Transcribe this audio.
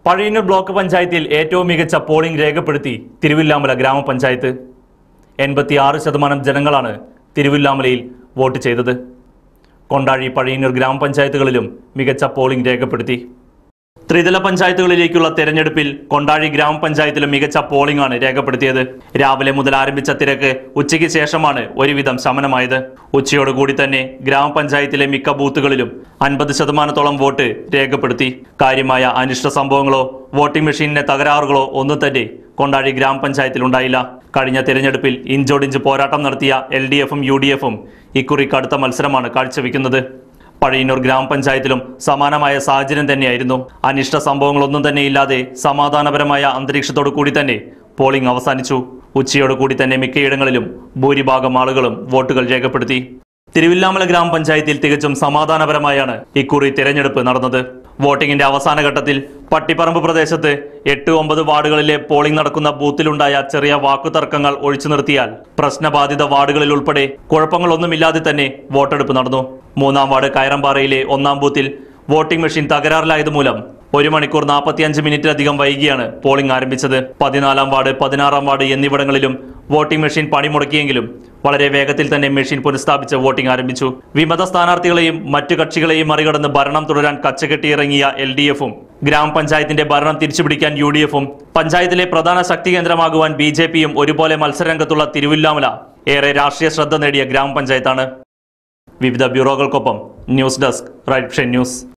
Pazhayannur block പഞ്ചായത്തിൽ ഏറ്റവും മികച്ച പോളിംഗ് രേഖപ്പെടുത്തി തിരുവില്ലാമല ഗ്രാമപഞ്ചായത്ത് എൺപത്തി ആറ് ശതമാനം ജനങ്ങളാണ് തിരുവില്ലാമലയിൽ വോട്ട് ചെയ്തത് കൊണ്ടാഴി പഴയന്നൂർ ഗ്രാമപഞ്ചായത്തുകളിലും മികച്ച പോളിംഗ് രേഖപ്പെടുത്തി ത്രിതല പഞ്ചായത്തുകളിലേക്കുള്ള തെരഞ്ഞെടുപ്പിൽ കൊണ്ടാഴി ഗ്രാമപഞ്ചായത്തിലും മികച്ച പോളിംഗ് ആണ് രേഖപ്പെടുത്തിയത് രാവിലെ മുതൽ ആരംഭിച്ച തിരക്ക് ഉച്ചയ്ക്ക് ശേഷമാണ് ഒരുവിധം ശമനമായത് ഉച്ചയോടുകൂടി തന്നെ ഗ്രാമപഞ്ചായത്തിലെ മിക്ക ബൂത്തുകളിലും അൻപത് ശതമാനത്തോളം വോട്ട് രേഖപ്പെടുത്തി കാര്യമായ അനിഷ്ട സംഭവങ്ങളോ വോട്ടിംഗ് മെഷീനിലെ തകരാറുകളോ ഒന്നും തന്നെ കൊണ്ടാഴി ഗ്രാമപഞ്ചായത്തിൽ ഉണ്ടായില്ല കഴിഞ്ഞ തിരഞ്ഞെടുപ്പിൽ ഇഞ്ചോടിഞ്ച് പോരാട്ടം നടത്തിയ എൽ ഡി എഫും യു ഡി എഫും ഇക്കുറി കടുത്ത മത്സരമാണ് കാഴ്ചവെക്കുന്നത് പഴയന്നൂർ ഗ്രാമപഞ്ചായത്തിലും സമാനമായ സാഹചര്യം തന്നെയായിരുന്നു അനിഷ്ട സംഭവങ്ങളൊന്നും തന്നെ ഇല്ലാതെ സമാധാനപരമായ അന്തരീക്ഷത്തോടു കൂടി തന്നെ പോളിംഗ് അവസാനിച്ചു ഉച്ചയോടു കൂടി തന്നെ മിക്കയിടങ്ങളിലും ഭൂരിഭാഗം ആളുകളും വോട്ടുകൾ രേഖപ്പെടുത്തി തിരുവില്ലാമല ഗ്രാമപഞ്ചായത്തിൽ തികച്ചും സമാധാനപരമായാണ് ഇക്കുറി തിരഞ്ഞെടുപ്പ് നടന്നത് വോട്ടിംഗിന്റെ അവസാന ഘട്ടത്തിൽ പട്ടിപ്പറമ്പ് പ്രദേശത്ത് എട്ട് ഒമ്പത് വാർഡുകളിലെ പോളിംഗ് നടക്കുന്ന ബൂത്തിലുണ്ടായ ചെറിയ വാക്കുതർക്കങ്ങൾ ഒഴിച്ചു നിർത്തിയാൽ പ്രശ്നബാധിത വാർഡുകളിൽ ഉൾപ്പെടെ കുഴപ്പങ്ങളൊന്നുമില്ലാതെ തന്നെ വോട്ടെടുപ്പ് നടന്നു മൂന്നാം വാർഡ് കയറമ്പാറയിലെ ഒന്നാം ബൂത്തിൽ വോട്ടിംഗ് മെഷീൻ തകരാറിലായത് മൂലം ഒരു മണിക്കൂർ നാൽപ്പത്തിയഞ്ച് മിനിറ്റിലധികം വൈകിയാണ് പോളിംഗ് ആരംഭിച്ചത് പതിനാലാം വാർഡ് പതിനാറാം വാർഡ് എന്നിവിടങ്ങളിലും വോട്ടിംഗ് മെഷീൻ പണിമുടക്കിയെങ്കിലും വളരെ വേഗത്തിൽ തന്നെ മെഷീൻ പുനഃസ്ഥാപിച്ച് വോട്ടിംഗ് ആരംഭിച്ചു വിമത സ്ഥാനാർത്ഥികളെയും മറ്റു കക്ഷികളെയും മറികടന്ന് ഭരണം തുടരാൻ കച്ചകെട്ടിയിറങ്ങിയ എൽ ഡി എഫും ഗ്രാമപഞ്ചായത്തിന്റെ ഭരണം തിരിച്ചുപിടിക്കാൻ യു ഡി എഫും പഞ്ചായത്തിലെ പ്രധാന ശക്തി കേന്ദ്രമാകുവാൻ ബി ജെ പിയും ഒരുപോലെ മത്സരരംഗത്തുള്ള തിരുവില്ലാമല ഏറെ രാഷ്ട്രീയ ശ്രദ്ധ നേടിയ ഗ്രാമപഞ്ചായത്താണ് വിവിധ ബ്യൂറോകൾക്കൊപ്പം ന്യൂസ് ഡെസ്ക് റൈറ്റ് ന്യൂസ്